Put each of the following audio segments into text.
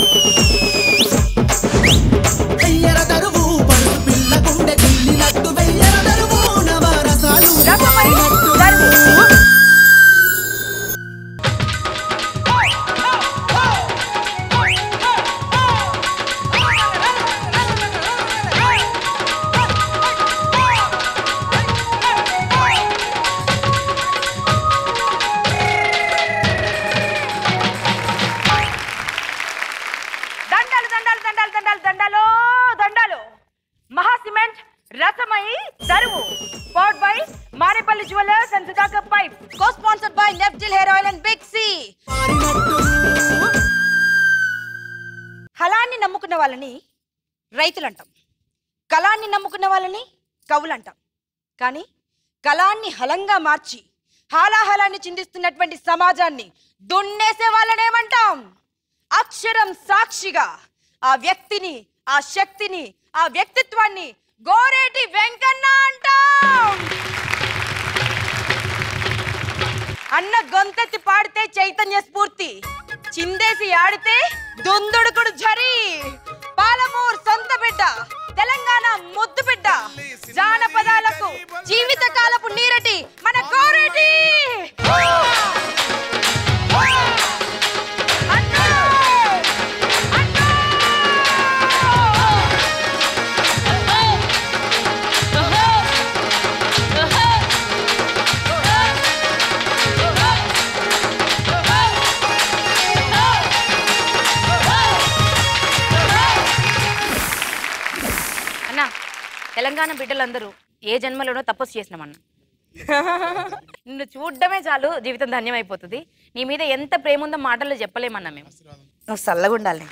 వెయ్యర దరువు పడుసు పిల్ల గుండె గిల్లినట్టు వెయ్యర దరువు నవరసాలు రసమై నట్టు దరువు. దండాలు దండాలు దండాలు దండాలు దండాలు దండాలు మహా cement Rasamayi Dharuvu powered by Marepalli jewellers and Sudhakar pipe co sponsored by నెఫ్జిల్ hair oil and big C మారినట్టు హలాన్ని నమ్ముకున్న వాళ్ళని రైతులు అంటాం కళాన్ని నమ్ముకున్న వాళ్ళని కవులు అంటాం కానీ కళాన్ని హలంగా మార్చి హాలాహలాన్ని చిందిస్తున్నటువంటి సమాజాన్ని దున్నేసే వాళ్ళని ఏమంటాం అక్షరం సాక్షిగా ఆ వ్యక్తిని ఆ శక్తిని ఆ వ్యక్తిత్వాన్ని గోరేటి వెంకన్న అంటాం అన్న గొంతెత్తి పాడితే చైతన్య స్ఫూర్తి చిందేసి ఆడితే దుందుడుకుడు జరి పాలమూర్ సొంత బిడ్డ తెలంగాణ ముద్దు బిడ్డ జానపదాలకు జీవిత కాలపు నీరటి మన గోరేటి అన్నా! అన్నా! అన్నా తెలంగాణ బిడ్డలందరూ ఏ జన్మలోనో తపస్సు చేసినామన్న నిన్ను చూడడమే చాలు జీవితం ధన్యమైపోతుంది నీ మీద ఎంత ప్రేమ ఉందో మాటల్లో చెప్పలేమన్నా మేము నువ్వు చల్లగా ఉండాలి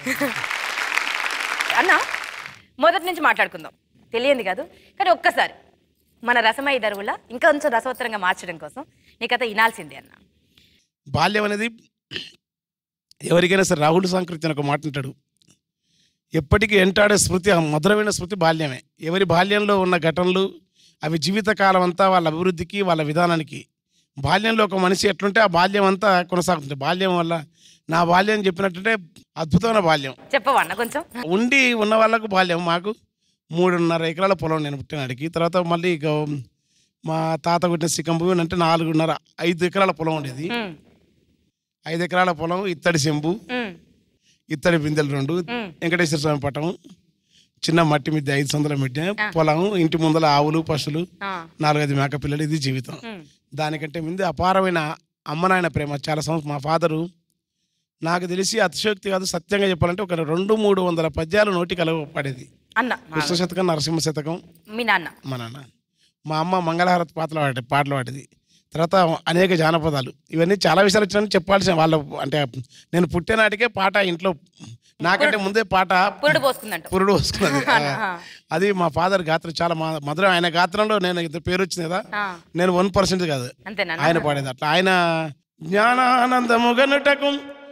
అన్న మొదటి నుంచి మాట్లాడుకుందాం తెలియంది కాదు కానీ ఒక్కసారి మన రసమయ దరువుల ఇంకా కొంచెం రసవత్తరంగా మార్చడం కోసం నీ కథ వినాల్సిందే అన్న బాల్యం అనేది ఎవరికైనా సరే రాహుల్ సాంకృతి అని ఒక మాట అంటాడు ఎప్పటికీ ఎంటాడే స్మృతి ఆ మధురమైన స్మృతి బాల్యమే ఎవరి బాల్యంలో ఉన్న ఘటనలు అవి జీవితకాలం అంతా వాళ్ళ అభివృద్ధికి వాళ్ళ విధానానికి బాల్యంలో ఒక మనిషి ఎట్లుంటే ఆ బాల్యం అంతా కొనసాగుతుంది బాల్యం వల్ల నా బాల్యం చెప్పినట్టుంటే అద్భుతమైన బాల్యం చెప్పవా కొంచెం ఉండి ఉన్న వాళ్ళకు బాల్యం మాకు మూడున్నర ఎకరాల పొలం నేను పుట్టినాడికి తర్వాత మళ్ళీ ఇక మా తాత పుట్టిన సిక్కం భూమి అంటే నాలుగున్నర ఐదు ఎకరాల పొలం ఉండేది ఉమ్, ఐదు ఎకరాల పొలం ఇత్తడి చెంబు ఉమ్, ఇత్తడి బిందెలు రెండు ఉమ్. వెంకటేశ్వర స్వామి పటం చిన్న మట్టి మిద్దె ఐదు వందల మిద్దె పొలం ఇంటి ముందల ఆవులు పశువులు ఆ, నాలుగైదు మేక పిల్లలు ఇది జీవితం ఉమ్, దానికంటే ముందు అపారమైన అమ్మ నాయన ప్రేమ చాలా సంవత్సరం మా ఫాదరు నాకు తెలిసి అతిశయోక్తి కాదు సత్యంగా చెప్పాలంటే ఒక రెండు మూడు వందల పద్యాలు నోటి కలవ పడేది అన్న కృష్ణ శతకం నరసింహ శతకం మీ నాన్న మా నాన్న మా అమ్మ మంగళహారతి పాటలు పాడే పాటలు పాడేది తర్వాత అనేక జానపదాలు ఇవన్నీ చాలా విషయాలు వచ్చినా చెప్పాల్సిన వాళ్ళ అంటే నేను పుట్టినాటికే పాట ఇంట్లో నాకంటే ముందే పాట పురుడు పోసుకుందంట పురుడు వస్తున్నది అది మా ఫాదర్ గాత్రం చాలా మా మధురం ఆయన గాత్రంలో నేను ఇంత పేరు వచ్చింది కదా ఆ, నేను వన్ పర్సెంట్ కాదు అంతేనా ఆయన పాడేది అట్లా ఆయన జ్ఞానానందము గనుటకు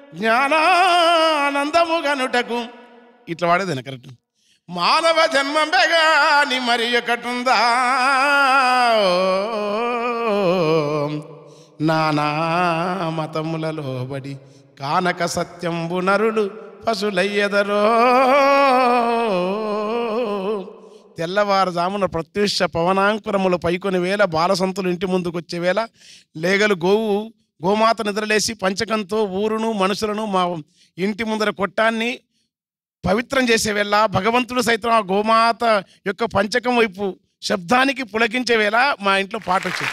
జ్ఞానానందము గనుటకు ఇట్లా పాడేది ఆయన కరెక్ట్ మానవ జన్మం బెగాని మరి ఒకటుందా నానా మతములలో బడి కానక సత్యంబు నరులు పశులయ్యదరో తెల్లవారుజామున ప్రత్యుష పవనాంకురములు పైకొని వేళ బాలసంతులు ఇంటి ముందుకు వచ్చే వేళ లేగలు గోవు గోమాత నిద్రలేసి పంచకంతో ఊరును మనుషులను మా ఇంటి ముందర కొట్టాన్ని పవిత్రం చేసే వేళ భగవంతుడు సైతం ఆ గోమాత యొక్క పంచకం వైపు శబ్దానికి పులకించే వేళ మా ఇంట్లో పాట వచ్చింది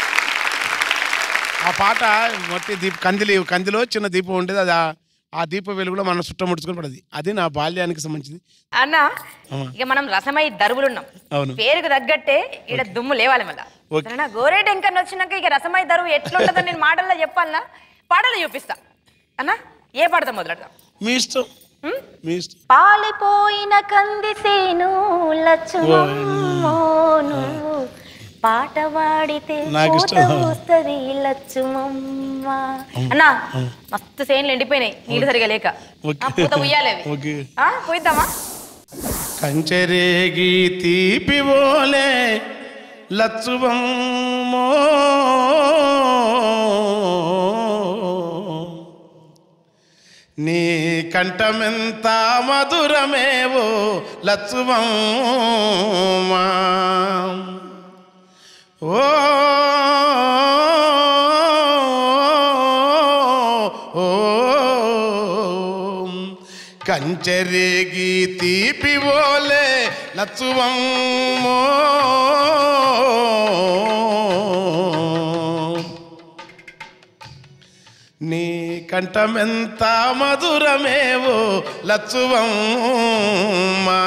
ఆ పాట మొత్తం దీప కందిలి కందిలో చిన్న దీపం ఉండేది అది ఆ- ఆ దీప వెలుగులో మనం చుట్టముడుచుకొని పడేది అది నా బాల్యానికి సంబంధించింది అన్న ఇక మనం రసమై దరువులున్నాం అవును పేరుకు తగ్గట్టే ఇక్కడ దుమ్ము లేవాలి మళ్ళా ఓకే. సరేనా గోరేట్ ఎంకన్ వచ్చినాక ఇక రసమై దరువు ఎట్లుంటుందో నేను మాటల్లో చెప్పాలనా పాటలు చూపిస్తా అన్న ఏ పాడతాం మొదలెడతాం మీ ఇష్టం మీ ఇష్టం పాలిపోయిన కందిసేను లచ్చుమోను పాట పాడితే నాకు ఇష్టం. పూత పూస్తది లచ్చుమమ్మ అన్నా మస్తు సేన్లు ఎండిపోయినాయి నీళ్ళు సరిగా లేక ఓకే. ఆ, పూత ఉయ్యాలి అవి. ఓకే ఆ, పోయిద్దామా కంచెరేగి తీపివోలే లచ్చువమ్మో నీ కంఠమెంత మధురమేవో లచ్చువమ్మా ఓ ఓ కంచెరేగి తీపి ఓలే లచ్చువమ్మో నీ కంఠమెంత మధురమేవో లచ్చువమ్మా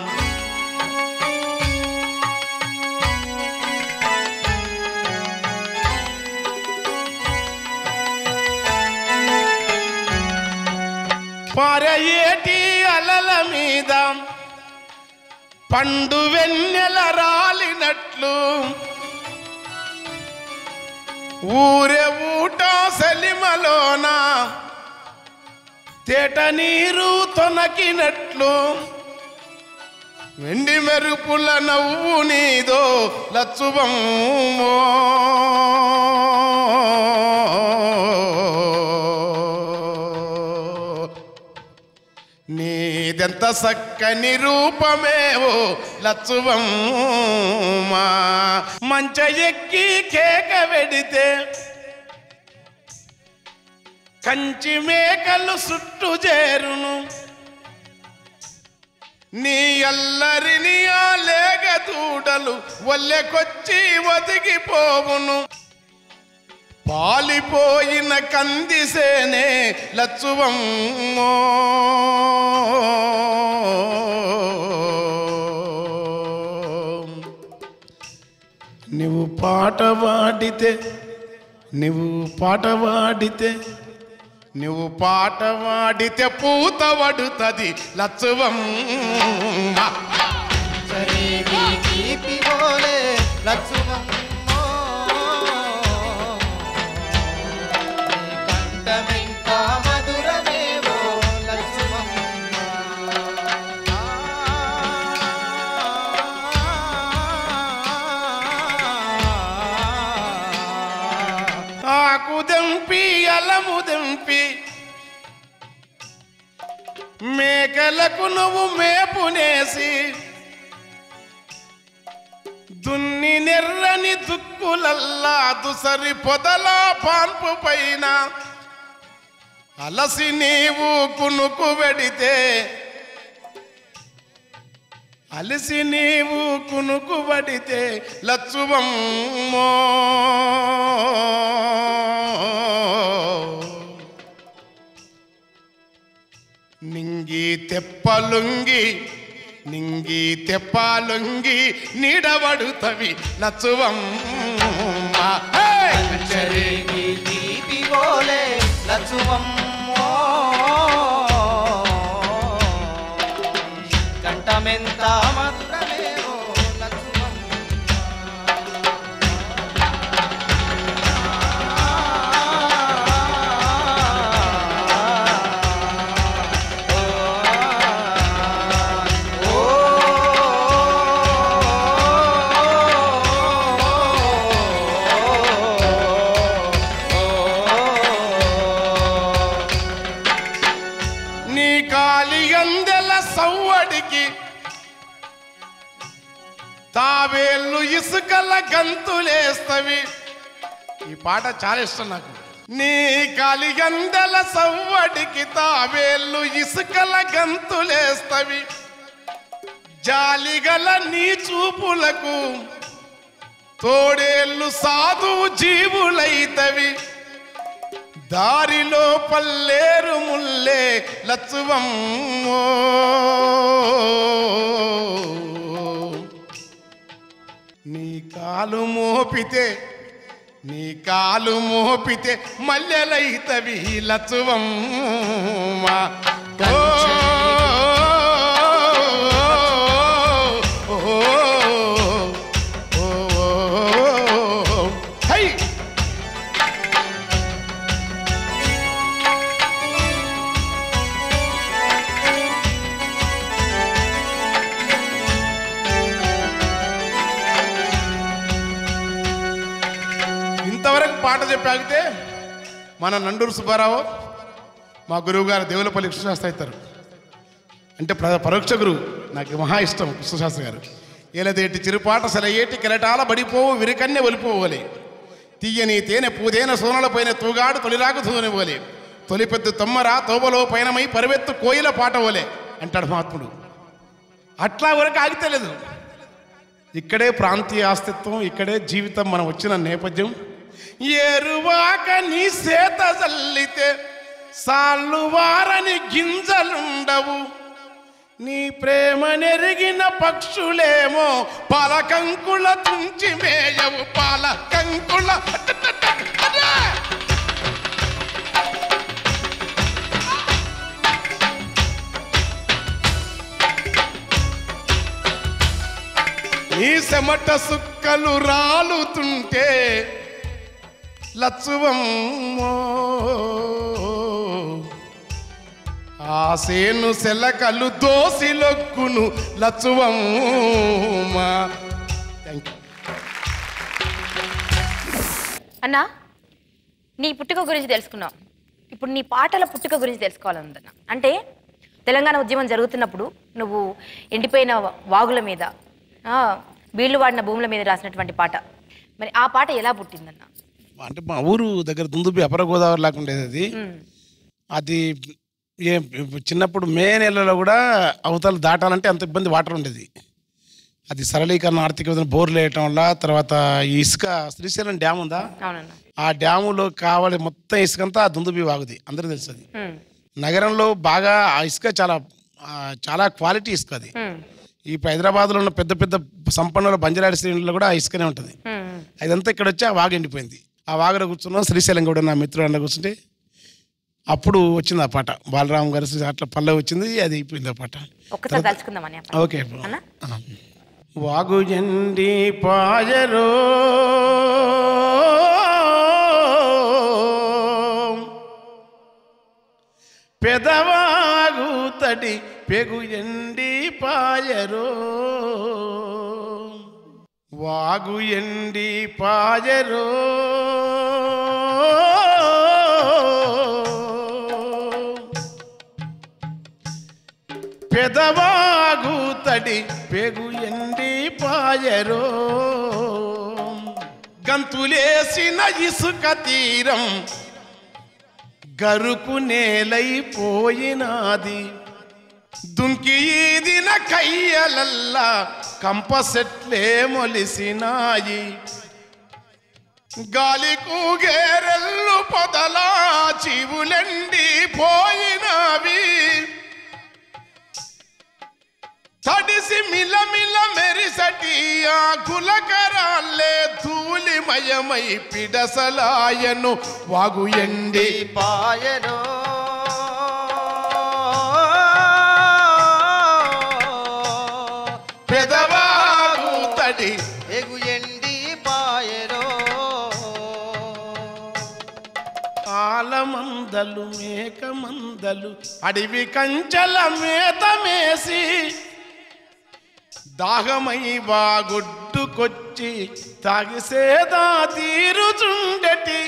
పారయేటి అలల మీద పండు వెన్నెల రాలినట్లు ఊరే ఊట సెలిమలోన తేట నీరు తొనకినట్లు వెండి మెరుపుల నవ్వు నీదో లచ్చువమ్మో నీదెంత సక్కని రూపమేవో లచ్చువమ్మా మంచ ఎక్కి కేక వెడితే కంచి మేకలు సుట్టు చేరును నీ అల్లరిని ఆ లేగ దూడలు వల్లెకొచ్చి ఒదిగిపోవును పాలిపోయిన కందిసేనే లచ్చువమ్మో నువ్వు పాట పాడితే నువ్వు పాట పాడితే నువ్వు పాట పాడితే పూత పడుతుంది లచ్చువమ్మ సరేగి తీపి పోలే లచ్చువమ్మో. నీ కంఠమెంత మధురమేవో లచ్చువమ్మ. ఆకు దెంపి అలము దెంపి మేకలకు నువ్వు మేపునేసి దున్ని నెర్రని దుక్కులల్లా దుసరి పొదల పాన్పు పైన అలసి నీవు కునుకు వెడితే అలసి నీవు కునుకు పడితే లచ్చువమ్మో నింగి తెప్పలుంగి నింగి తెప్పాలుంగి నీడబడుతవి లచ్చువమ్మ హే! సరేగి తీపి పోలే లచ్చువమ్మో. కంఠమెంత మధురమేవో లచ్చువమ్మ. నీ కాలి అందెల సవ్వడికి తావేళ్ళు ఇసుకల గంతులేస్తవి ఈ పాట చాలా ఇష్టం నాకు నీ కాలి గందెల సవ్వడికి తావేళ్ళు ఇసుకల గంతులేస్తవి జాలిగల నీ చూపులకు తోడేళ్ళు సాధువు జీవులైతవి దారిలో పల్లేరు ముల్లే లచ్చువమ్మో నీ కాలు మోపితే నీ కాలు మోపితే మల్లెలైతవి లచ్చువమ్మ ఓ, ఓ, ఓ, ఓ, హై ఇంతవరకు పాట చెప్పాగితే మన నండూరు సుబ్బారావు మా గురువు గారు దేవులపల్లి కృష్ణశాస్త్రి అవుతారు అంటే ప్ర పరోక్ష గురువు నాకు మహా ఇష్టం కృష్ణశాస్త్రి గారు ఏలదేటి చిరుపాట సెలయేటి కెరటాల బడిపోవు విరికన్నె ఒలిపోవలే తీయని తేనె పూదేన సోనల పైన తూగాడు తొలిరాకు తూనెవలే తొలి పెద్ద తొమ్మరా తోబలో పైనమై పరివెత్తు కోయిల పాటవలే అంటాడు మహాత్ముడు అట్లా వరకు ఆగితలేదు ఇక్కడే ప్రాంతీయ అస్తిత్వం ఇక్కడే జీవితం మనం వచ్చిన నేపథ్యం ఏరువాక నీ సేత చల్లితే సాళ్ళు వారని గింజలుండవు నీ ప్రేమ నెరిగిన పక్షులేమో పాలకంకుల తుంచి మేయవు పాలకంకుల అదే! నీ సెమట సుక్కలు రాలుతుంటే లచ్చువమ్మో ఆ సేను సెలకలు దోసిలొక్కును లచ్చువమ్మా థ్యాంక్ యూ అన్నా నీ పుట్టుక గురించి తెలుసుకున్నాం ఇప్పుడు నీ పాటల పుట్టుక గురించి తెలుసుకోవాలన్నదన్న అంటే తెలంగాణ ఉద్యమం జరుగుతున్నప్పుడు నువ్వు ఎండిపోయిన వాగుల మీద ఆ, బీళ్లు వాడిన భూముల మీద రాసినటువంటి పాట మరి ఆ పాట ఎలా పుట్టిందన్న అంటే మా ఊరు దగ్గర దుందుబి అపర గోదావరి లాగా ఉండేది అది ఉమ్, అది ఏ చిన్నప్పుడు మే నెలలో కూడా అవతల దాటాలంటే అంత ఇబ్బంది వాటర్ ఉండేది అది సరళీకరణ ఆర్థిక విధానం బోర్లు వేయటం వల్ల తర్వాత ఈ ఇసుక శ్రీశైలం డ్యామ్ ఉందా అవునన్న ఆ డ్యాములో కావాలి మొత్తం ఇసుక అంతా ఆ దుందుబి వాగుది అందరికీ తెలుసు అది ఉమ్, నగరంలో బాగా ఆ ఇసుక చాలా ఆ, చాలా క్వాలిటీ ఇసుక అది ఉమ్, ఈ హైదరాబాద్లో ఉన్న పెద్ద పెద్ద సంపన్నుల బంజరాడి శ్రేణుల్లో కూడా ఆ ఇసుకనే ఉంటుంది ఉమ్, ఉమ్. అదంతా ఇక్కడ వచ్చి ఆ వాగు ఎండిపోయింది ఆ వాగులో కూర్చున్నాం శ్రీశైలం కూడా నా మిత్రుడు అన్న కూర్చుంటే అప్పుడు వచ్చింది ఆ పాట బాలరామ్ గారు శ్రీ- అట్లా పల్లె వచ్చింది అది అయిపోయింది ఆ పాట ఒక్కసారి కలుసుకుందామని ఆ పాట. ఓకే అన్న వాగు ఎండి పాయరో పెదవాగు తడి పెగు ఎండి పాయరో వాగు ఎండి పాయరో పెదవాగు తడి పెగు ఎండి పాయరో గంతులేసిన ఇసుక తీరం గరుకు నేలైపోయినాది దుంకి ఈదిన కయ్యలల్లా కంపసెట్లే మొలిసినాయి గాలి కూగేరెల్లు పొదలా చివులెండి పోయినవి తడిసి మిలమిల మెరిసటి ఆ కులకరాలే ధూళిమయమై పిడసలాయను వాగు ఎండి పాయరో పెదవాగు తడి ఎగు ఎండి పాయరో ఆలమందలు మేకమందలు అడవి కంచెల మేతమేసి దాహమై బాగొడ్డుకొచ్చి తాగిసేదా తీరుచుండటి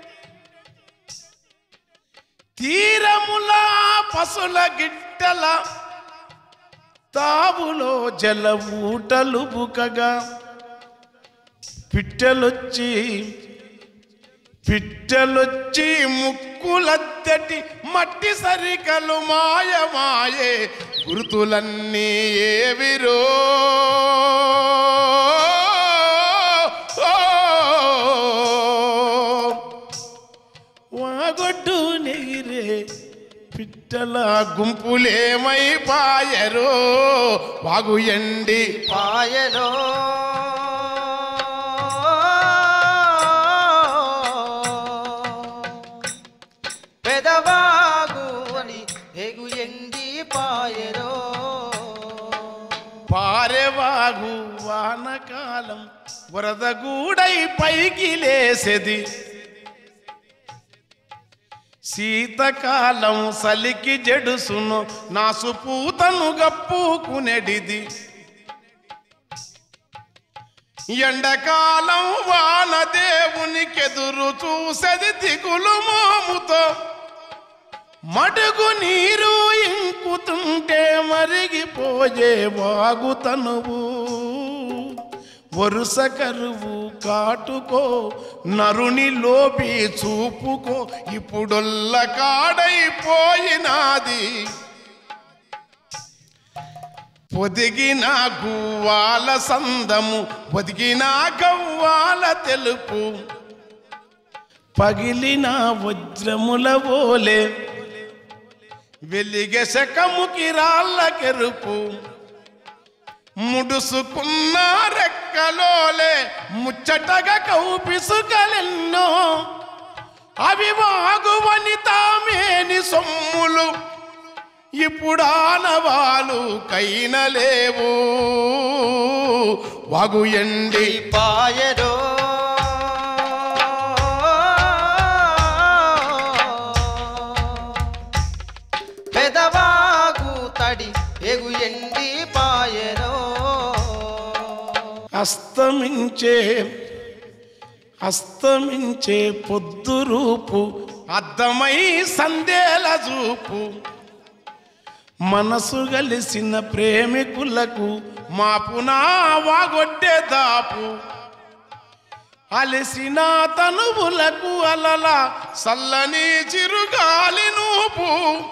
తీరముల పసుల గిట్టల తావులో జల ఊటలు బుకగా పిట్టలొచ్చి పిట్టలొచ్చి ముక్కులద్దటి మట్టి సరికలు మాయమాయే గుర్తులన్నీ ఏవిరో వాగొడ్డు నెగిరే పిట్టల గుంపులేమై పాయరో వాగు ఎండి పాయరో పెదవాగు అని ఎగు ఎండి పాయరో పారెవాగు వానకాలం వరదగూడై పైకి లేసెది శీతకాలం సలికి జడుసును నాసుపూతను గప్పుకునెడిది ఎండకాలం వానదేవునికెదురు చూసెది దిగులు మోముతో మడుగు నీరు ఇంకుతుంటే మరిగిపోయే వాగుతనువు వరుస కరువు కాటుకో నరుని లోపి చూపుకో ఇప్పుడొల్ల కాడైపోయినాది పొదిగిన గువ్వాల సందము పొదిగిన గవ్వాల తెలుపు పగిలిన వజ్రముల ఓలే వెలిగె శకముకి రాళ్ళ కెరుపు ముడుసుకున్న రెక్కలోలే ముచ్చటగా కౌపిసుకలెన్నో అవి వాగువని తామేని సొమ్ములు ఇప్పుడానవాలు కైనలేవు వాగు ఎండి పాయరో పెదవాగు తడి ఎగు ఎండి పాయరో అస్తమించే అస్తమించే పొద్దు రూపు అద్దమై సందేల చూపు మనసు కలిసిన ప్రేమికులకు మాపునా వాగొడ్డే దాపు అలసిన తనువులకు అలల సల్లని చిరుగాలి నూపు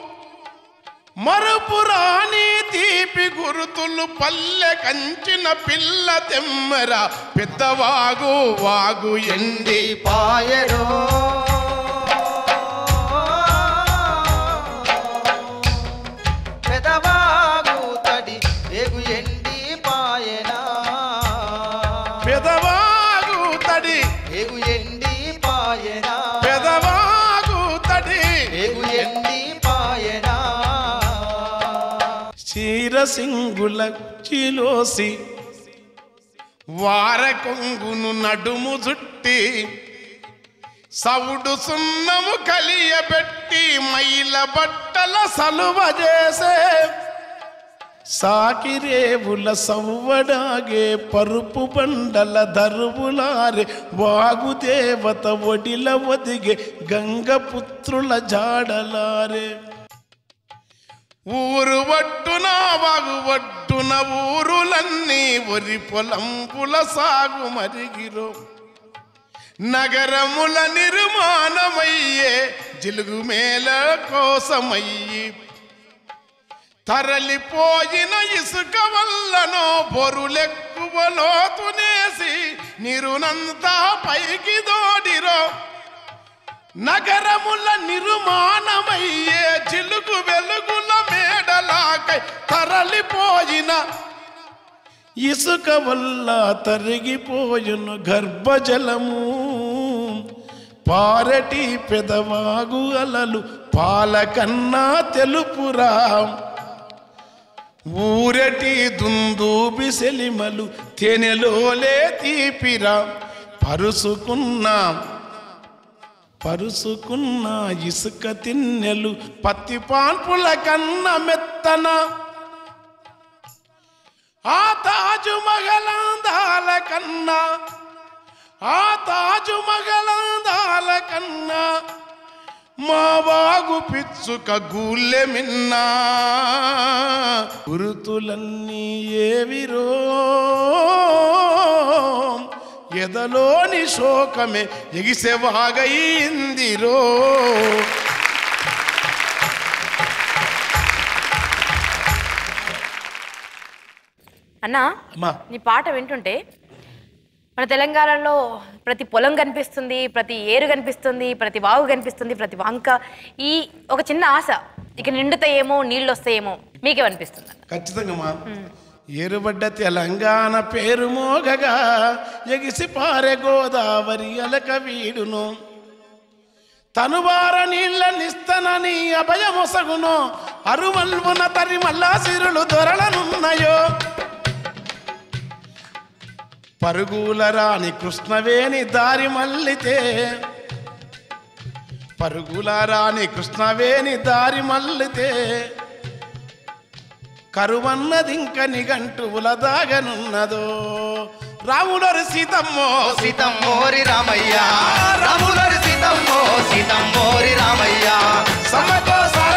మరపురాని తీపి గురుతులు పల్లె కంచిన పిల్ల తెమ్మర పెద్దవాగు వాగు ఎండి ఎండి పాయరో పెదవాగు తడి ఎగు ఎండి పాయనా పెదవాగు తడి ఎగు ఎండి పాయనా పెదవాగు తడి ఎగు ఎండి పాయనా క్షీరసింగుల చిలోసి వార కొంగును నడుము జుట్టి సవుడు సున్నము కలియబెట్టి మైల బట్టల సలువ చేసే సాకిరేవుల సవ్వడాగే పరుపు బండల దరువులారే వాగుదేవత ఒడిల ఒదిగే గంగపుత్రుల జాడలారే ఊరు ఒడ్డున వాగు ఒడ్డున ఊరులన్నీ ఒరి పొలంపుల సాగు మరిగిరో నగరముల నిర్మాణమయ్యే జిలుగు మేల కోసమయ్యి తరలిపోయిన ఇసుక వల్లనో బొరులెక్కువ లోతునేసి నిరునంతా పైకి దోడిరో నగరముల నిర్మాణమయ్యే చిలుకు వెలుగుల మేడలాకై తరలిపోయిన ఇసుక వల్ల తరిగిపోయును గర్భజలము పారటి పెదవాగు అలలు పాల కన్నా తెలుపురా ఊరటి దుందూబి సెలిమలు తేనెలోలే తీపిరా పరుసుకున్నా పరుసుకున్న ఇసుక తిన్నెలు పత్తి పాన్పుల కన్న మెత్తన ఆ తాజు మగలాందాల కన్నా ఆ తాజు మగలాందాల కన్నా మా బాగు పిచ్చుక గూళ్ళె మిన్నా గురుతులన్నీ ఏవిరో ఎదలోని శోకమే ఎగిసెవాగయిందిరో అన్నా అమ్మా నీ పాట వింటుంటే మన తెలంగాణలో ప్రతి పొలం కనిపిస్తుంది ప్రతి ఏరు కనిపిస్తుంది ప్రతి వాగు కనిపిస్తుంది ప్రతి వంక ఈ ఒక చిన్న ఆశ ఇక నిండుతాయేమో నీళ్ళు వస్తాయేమో మీకేమనిపిస్తుంది అన్న? ఖచ్చితంగా మా ఏరుబడ్డ తెలంగాణ పేరు మోగగా ఎగిసి పారె గోదావరి అలక వీడును తనువార నీళ్ళ నిస్తనని అభయమొసగును అరుమల్వున తరి మల్లా సిరులు దొరలనున్నాయో పరుగుల రాని కృష్ణవేణి దారి మల్లితే పరుగుల రాని కృష్ణవేణి దారి మల్లితే కరువన్నదింక నిఘంటు ఉలదాగనున్నదో రాముడరు సీతమ్మో సీతమ్మోరి రామయ్య రాములరి సీతమ్మో సీతమ్మోరి రామయ్య సమకో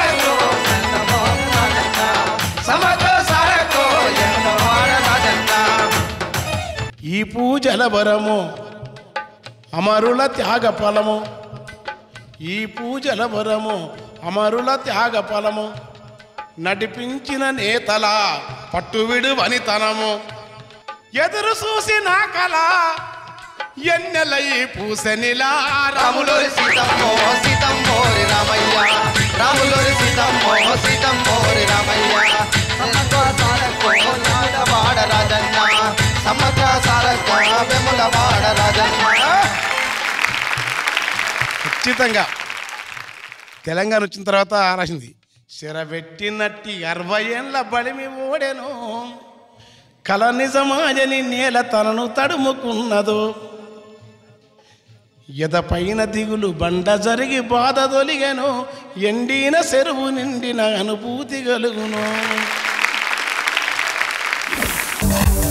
పూజల వరము అమరుల త్యాగ ఫలము ఈ పూజల వరము అమరుల త్యాగ ఫలము నడిపించిన నేతల పట్టువిడు వనితనము ఎదురు చూసి నా కళ ఎన్నెలై పూసనిలా రాములోరి సీతమ్మో సీతమ్మోరి రామయ్య రాములోరి సీతమ్మో సీతమ్మోరి రామయ్య సమ్మక్క సారక్కో నాదవాడ రాజన్న సమ్మక్క సారక్క వెములవాడ రాజన్న ఖచ్చితంగా తెలంగాణ వచ్చిన తర్వాత రాసింది శరబెట్టినట్టి అరవై ఏళ్ళ బలిమి ఓడెను కల నిజమాజని నేల తనను తడుముకున్నదో ఎదపైన దిగులు బండ జరిగి బాధ తొలిగెను ఎండిన చెరువు నిండిన అనుభూతి కలుగును